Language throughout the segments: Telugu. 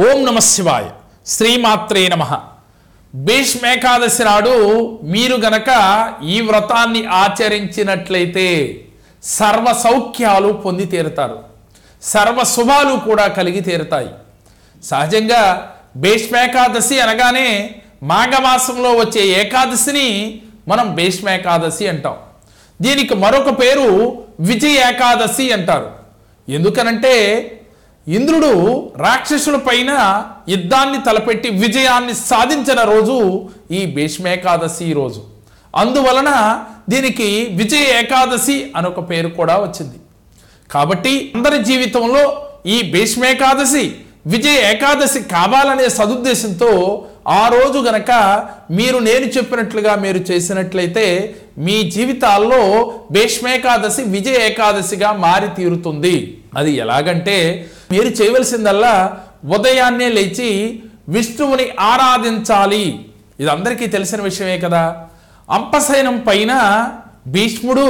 ఓం నమ శివాయ శ్రీమాత్రే నమ భీష్మేకాదశి నాడు మీరు గనక ఈ వ్రతాన్ని ఆచరించినట్లయితే సర్వ సౌఖ్యాలు పొంది తీరుతారు సర్వ శుభాలు కూడా కలిగి తీరుతాయి సహజంగా భీష్మేకాదశి అనగానే మాఘమాసంలో వచ్చే ఏకాదశిని మనం భీష్మేకాదశి అంటాం దీనికి మరొక పేరు విజయ ఏకాదశి అంటారు ఎందుకనంటే ఇంద్రుడు రాక్షసుల పైన యుద్ధాన్ని తలపెట్టి విజయాన్ని సాధించిన రోజు ఈ భీష్మేకాదశి రోజు అందువలన దీనికి విజయ ఏకాదశి అనొక పేరు కూడా వచ్చింది కాబట్టి అందరి జీవితంలో ఈ భీష్మేకాదశి విజయ ఏకాదశి కావాలనే సదుద్దేశంతో ఆ రోజు గనక మీరు నేను చెప్పినట్లుగా మీరు చేసినట్లయితే మీ జీవితాల్లో భీష్మేకాదశి విజయ ఏకాదశిగా మారి తీరుతుంది అది ఎలాగంటే మీరు చేయవలసిందల్లా ఉదయాన్నే లేచి విష్ణువుని ఆరాధించాలి ఇది అందరికీ తెలిసిన విషయమే కదా అంపశయనం పైన భీష్ముడు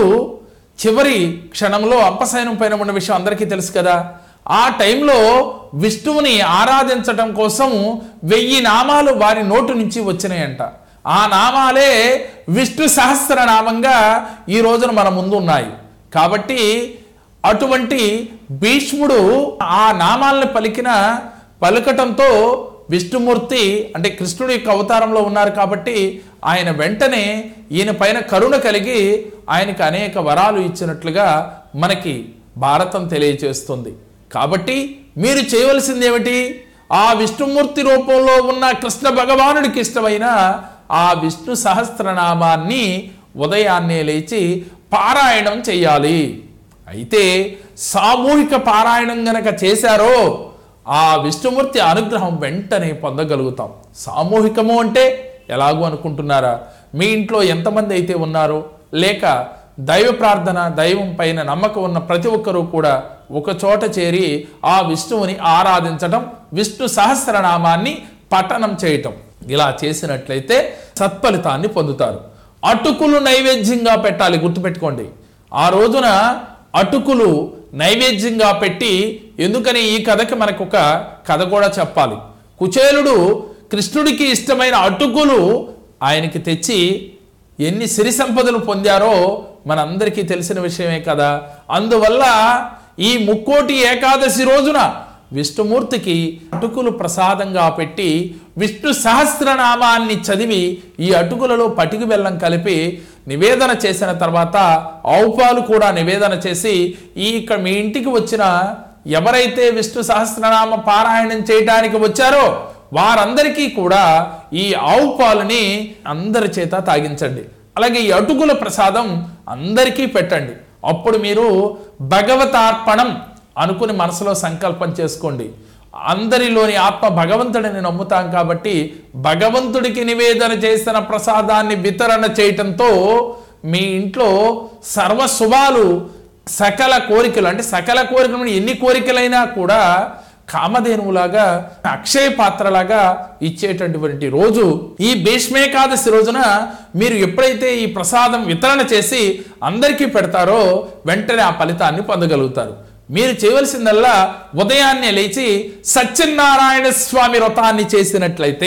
చివరి క్షణంలో అంపశయనం పైన ఉన్న విషయం అందరికీ తెలుసు కదా ఆ టైంలో విష్ణువుని ఆరాధించటం కోసం వెయ్యి నామాలు వారి నోటు నుంచి వచ్చినాయంట ఆ నామాలే విష్ణు సహస్రనామంగా ఈ రోజున మన ముందు ఉన్నాయి కాబట్టి అటువంటి భీష్ముడు ఆ నామాలను పలికిన పలకటంతో విష్ణుమూర్తి అంటే కృష్ణుడి యొక్క అవతారంలో ఉన్నారు కాబట్టి ఆయన వెంటనే ఈయన పైన కరుణ కలిగి ఆయనకు అనేక వరాలు ఇచ్చినట్లుగా మనకి భారతం తెలియచేస్తుంది కాబట్టి మీరు చేయవలసింది ఏమిటి ఆ విష్ణుమూర్తి రూపంలో ఉన్న కృష్ణ భగవానుడికి ఇష్టమైన ఆ విష్ణు సహస్రనామాన్ని ఉదయాన్నే లేచి పారాయణం చేయాలి అయితే సామూహిక పారాయణం గనక చేశారో ఆ విష్ణుమూర్తి అనుగ్రహం వెంటనే పొందగలుగుతాం సామూహికము అంటే ఎలాగూ అనుకుంటున్నారా మీ ఇంట్లో ఎంతమంది అయితే ఉన్నారో లేక దైవ ప్రార్థన దైవం పైన నమ్మకం ఉన్న ప్రతి ఒక్కరూ కూడా ఒక చోట చేరి ఆ విష్ణువుని ఆరాధించటం విష్ణు సహస్రనామాన్ని పఠనం చేయటం ఇలా చేసినట్లయితే సత్ఫలితాన్ని పొందుతారు అటుకులు నైవేద్యంగా పెట్టాలి గుర్తుపెట్టుకోండి ఆ రోజున అటుకులు నైవేద్యంగా పెట్టి ఎందుకని ఈ కథకి మనకు ఒక కథ కూడా చెప్పాలి కుచేలుడు కృష్ణుడికి ఇష్టమైన అటుకులు ఆయనకి తెచ్చి ఎన్ని సిరి సంపదలు పొందారో మనందరికీ తెలిసిన విషయమే కదా అందువల్ల ఈ ముక్కోటి ఏకాదశి రోజున విష్ణుమూర్తికి అటుకులు ప్రసాదంగా పెట్టి విష్ణు సహస్రనామాన్ని చదివి ఈ అటుకులలో పటికి బెల్లం కలిపి నివేదన చేసిన తర్వాత ఔపాలు కూడా నివేదన చేసి ఈ ఇక్కడ మీ ఇంటికి వచ్చిన ఎవరైతే విష్ణు సహస్రనామ పారాయణం చేయడానికి వచ్చారో వారందరికీ కూడా ఈ ఆవు పాలని అందరి చేత తాగించండి అలాగే ఈ అటుకుల ప్రసాదం అందరికీ పెట్టండి అప్పుడు మీరు భగవతార్పణం అనుకుని మనసులో సంకల్పం చేసుకోండి అందరిలోని ఆత్మ భగవంతుడిని నమ్ముతాం కాబట్టి భగవంతుడికి నివేదన చేసిన ప్రసాదాన్ని వితరణ చేయటంతో మీ ఇంట్లో సర్వ శుభాలు సకల కోరికలు అంటే సకల కోరికలు ఎన్ని కోరికలైనా కూడా కామధేనువులాగా అక్షయ పాత్రలాగా ఇచ్చేటటువంటి రోజు ఈ భీష్మేకాదశి రోజున మీరు ఎప్పుడైతే ఈ ప్రసాదం వితరణ చేసి అందరికీ పెడతారో వెంటనే ఆ ఫలితాన్ని పొందగలుగుతారు మీరు చేయవలసిందల్లా ఉదయాన్నే లేచి సత్యనారాయణ స్వామి వ్రతాన్ని చేసినట్లయితే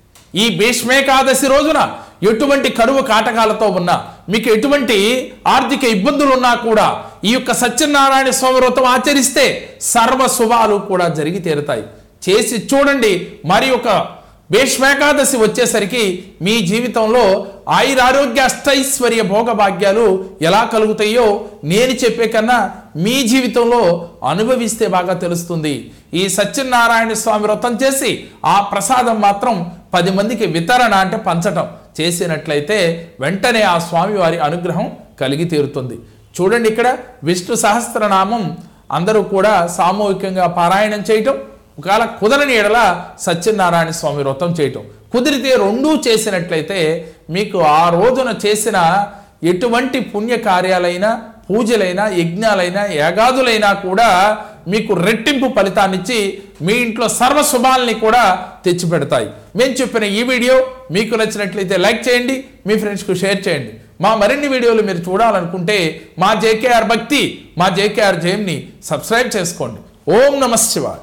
ఈ భీష్మేకాదశి రోజున ఎటువంటి కరువు కాటకాలతో ఉన్నా మీకు ఎటువంటి ఆర్థిక ఇబ్బందులు ఉన్నా కూడా ఈ యొక్క సత్యనారాయణ స్వామి వ్రతం ఆచరిస్తే సర్వ శుభాలు కూడా జరిగి తీరుతాయి చేసి చూడండి మరి ఒక భీష్మేకాదశి వచ్చేసరికి మీ జీవితంలో ఆయురారోగ్య అష్టైశ్వర్య భోగభాగ్యాలు ఎలా కలుగుతాయో నేను చెప్పే కన్నా మీ జీవితంలో అనుభవిస్తే బాగా తెలుస్తుంది ఈ సత్యనారాయణ స్వామి వ్రతం చేసి ఆ ప్రసాదం మాత్రం పది మందికి వితరణ అంటే పంచటం చేసినట్లయితే వెంటనే ఆ స్వామి వారి అనుగ్రహం కలిగి తీరుతుంది చూడండి ఇక్కడ విష్ణు సహస్రనామం అందరూ కూడా సామూహికంగా పారాయణం చేయటం ఒకవేళ కుదరని ఎడల సత్యనారాయణ స్వామి వ్రతం చేయటం కుదిరితే రెండూ చేసినట్లయితే మీకు ఆ రోజున చేసిన ఎటువంటి పుణ్య కార్యాలైనా పూజలైనా యజ్ఞాలైనా యాగాదులైనా కూడా మీకు రెట్టింపు ఫలితాన్నిచ్చి మీ ఇంట్లో సర్వ శుభాలని కూడా తెచ్చిపెడతాయి మేము చెప్పిన ఈ వీడియో మీకు నచ్చినట్లయితే లైక్ చేయండి మీ ఫ్రెండ్స్కు షేర్ చేయండి మా మరిన్ని వీడియోలు మీరు చూడాలనుకుంటే మా జేకేఆర్ భక్తి మా జేకేఆర్ జేమ్ని సబ్స్క్రైబ్ చేసుకోండి ఓం నమ శివాయ